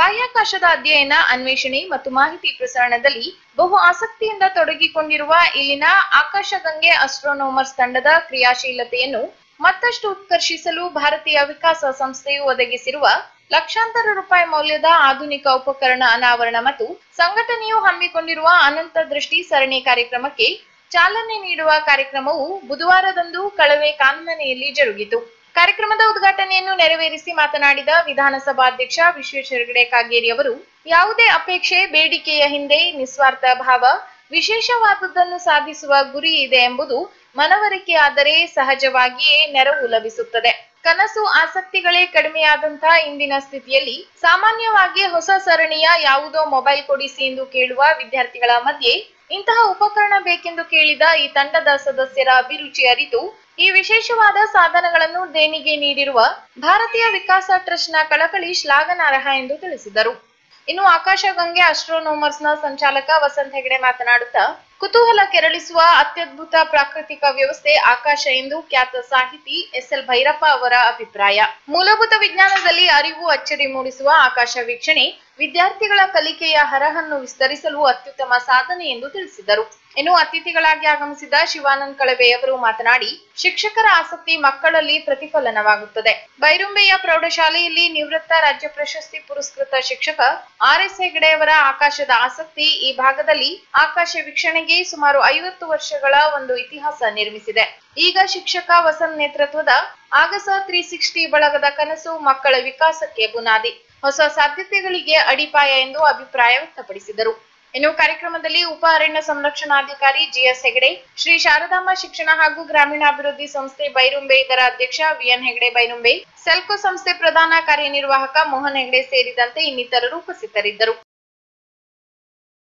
ಬಾಹ್ಯಾಕಾಶದ ಅಧ್ಯಯನ ಅನ್ವೇಷಣೆ ಮತ್ತು ಮಾಹಿತಿ ಪ್ರಸರಣದಲ್ಲಿ ಬಹು ಆಸಕ್ತಿಯಿಂದ ತೊಡಗಿಕೊಂಡಿರುವ ಇಲ್ಲಿನ ಆಕಾಶಗಂಗೆ ಅಸ್ಟ್ರೋನೋಮರ್ಸ್ ತಂಡದ ಕ್ರಿಯಾಶೀಲತೆಯನ್ನು ಮತ್ತಷ್ಟು ಉತ್ಕರ್ಷಿಸಲು ಭಾರತೀಯ ವಿಕಾಸ ಸಂಸ್ಥೆಯು ಒದಗಿಸಿರುವ ಲಕ್ಷಾಂತರ ರೂಪಾಯಿ ಮೌಲ್ಯದ ಆಧುನಿಕ ಉಪಕರಣ ಅನಾವರಣ ಮತ್ತು ಸಂಘಟನೆಯು ಹಮ್ಮಿಕೊಂಡಿರುವ ಅನಂತ ದೃಷ್ಟಿ ಸರಣಿ ಕಾರ್ಯಕ್ರಮಕ್ಕೆ ಚಾಲನೆ ನೀಡುವ ಕಾರ್ಯಕ್ರಮವು ಬುಧವಾರದಂದು ಕಳವೆ ಕಾನ್ಮನೆಯಲ್ಲಿ ಜರುಗಿತು ಕಾರ್ಯಕ್ರಮದ ಉದ್ಘಾಟನೆಯನ್ನು ನೆರವೇರಿಸಿ ಮಾತನಾಡಿದ ವಿಧಾನಸಭಾಧ್ಯಕ್ಷ ವಿಶ್ವೇಶ್ವರ ಹೆಗಡೆ ಕಾಗೇರಿ ಅವರು ಯಾವುದೇ ಅಪೇಕ್ಷೆ ಬೇಡಿಕೆಯ ಹಿಂದೆ ನಿಸ್ವಾರ್ಥ ಭಾವ ವಿಶೇಷವಾದದ್ದನ್ನು ಸಾಧಿಸುವ ಗುರಿ ಇದೆ ಎಂಬುದು ಮನವರಿಕೆಯಾದರೆ ಸಹಜವಾಗಿಯೇ ನೆರವು ಲಭಿಸುತ್ತದೆ ಕನಸು ಆಸಕ್ತಿಗಳೇ ಕಡಿಮೆಯಾದಂತಹ ಇಂದಿನ ಸ್ಥಿತಿಯಲ್ಲಿ ಸಾಮಾನ್ಯವಾಗಿ ಹೊಸ ಸರಣಿಯ ಯಾವುದೋ ಮೊಬೈಲ್ ಕೊಡಿಸಿ ಎಂದು ಕೇಳುವ ವಿದ್ಯಾರ್ಥಿಗಳ ಮಧ್ಯೆ ಇಂತಹ ಉಪಕರಣ ಬೇಕೆಂದು ಕೇಳಿದ ಈ ತಂಡದ ಸದಸ್ಯರ ಅಭಿರುಚಿ ಅರಿತು ಈ ವಿಶೇಷವಾದ ಸಾಧನಗಳನ್ನು ದೇಣಿಗೆ ನೀಡಿರುವ ಭಾರತೀಯ ವಿಕಾಸ ಟ್ರಸ್ಟ್ನ ಕಳಕಳಿ ಶ್ಲಾಘನಾರ್ಹ ಎಂದು ತಿಳಿಸಿದರು ಇನ್ನು ಆಕಾಶಗಂಗೆ ಅಸ್ಟ್ರೋನೋಮರ್ಸ್ ನ ಸಂಚಾಲಕ ವಸಂತ್ ಹೆಗಡೆ ಮಾತನಾಡುತ್ತಾ ಕುತೂಹಲ ಕೆರಳಿಸುವ ಅತ್ಯದ್ಭುತ ಪ್ರಾಕೃತಿಕ ವ್ಯವಸ್ಥೆ ಆಕಾಶ ಎಂದು ಖ್ಯಾತ ಸಾಹಿತಿ ಎಸ್ ಎಲ್ ಭೈರಪ್ಪ ಅವರ ಅಭಿಪ್ರಾಯ ಮೂಲಭೂತ ವಿಜ್ಞಾನದಲ್ಲಿ ಅರಿವು ಅಚ್ಚರಿ ಮೂಡಿಸುವ ಆಕಾಶ ವೀಕ್ಷಣೆ ವಿದ್ಯಾರ್ಥಿಗಳ ಕಲಿಕೆಯ ಹರಹನ್ನು ವಿಸ್ತರಿಸಲು ಅತ್ಯುತ್ತಮ ಸಾಧನೆ ಎಂದು ತಿಳಿಸಿದರು ಇನ್ನು ಅತಿಥಿಗಳಾಗಿ ಆಗಮಿಸಿದ ಶಿವಾನಂದ್ ಕಳವೆಯವರು ಮಾತನಾಡಿ ಶಿಕ್ಷಕರ ಆಸಕ್ತಿ ಮಕ್ಕಳಲ್ಲಿ ಪ್ರತಿಫಲನವಾಗುತ್ತದೆ ಬೈರುಂಬೆಯ ಪ್ರೌಢಶಾಲೆಯಲ್ಲಿ ನಿವೃತ್ತ ರಾಜ್ಯ ಪ್ರಶಸ್ತಿ ಪುರಸ್ಕೃತ ಶಿಕ್ಷಕ ಆರ್ ಎಸ್ ಹೆಗಡೆಯವರ ಆಕಾಶದ ಆಸಕ್ತಿ ಈ ಭಾಗದಲ್ಲಿ ಆಕಾಶ ವೀಕ್ಷಣೆಗೆ ಸುಮಾರು ಐವತ್ತು ವರ್ಷಗಳ ಒಂದು ಇತಿಹಾಸ ನಿರ್ಮಿಸಿದೆ ಈಗ ಶಿಕ್ಷಕ ವಸಂತ್ ನೇತೃತ್ವದ ಆಗಸ ತ್ರೀ ಸಿಕ್ಸ್ಟಿ ಬಳಗದ ಕನಸು ಮಕ್ಕಳ ವಿಕಾಸಕ್ಕೆ ಬುನಾದಿ ಹೊಸ ಸಾಧ್ಯತೆಗಳಿಗೆ ಅಡಿಪಾಯ ಎಂದು ಅಭಿಪ್ರಾಯ ವ್ಯಕ್ತಪಡಿಸಿದರು ಇನ್ನು ಕಾರ್ಯಕ್ರಮದಲ್ಲಿ ಉಪ ಅರಣ್ಯ ಸಂರಕ್ಷಣಾಧಿಕಾರಿ ಜಿಎಸ್ ಹೆಗಡೆ ಶ್ರೀ ಶಾರದಾಂಬ ಶಿಕ್ಷಣ ಹಾಗೂ ಗ್ರಾಮೀಣಾಭಿವೃದ್ಧಿ ಸಂಸ್ಥೆ ಬೈರುಂಬೆ ಇದರ ಅಧ್ಯಕ್ಷ ವಿಎನ್ ಹೆಗಡೆ ಬೈರುಂಬೆ ಸೆಲ್ಕೋ ಸಂಸ್ಥೆ ಪ್ರಧಾನ ಕಾರ್ಯನಿರ್ವಾಹಕ ಮೋಹನ್ ಹೆಗಡೆ ಸೇರಿದಂತೆ ಇನ್ನಿತರರು ಉಪಸ್ಥಿತರಿದ್ದರು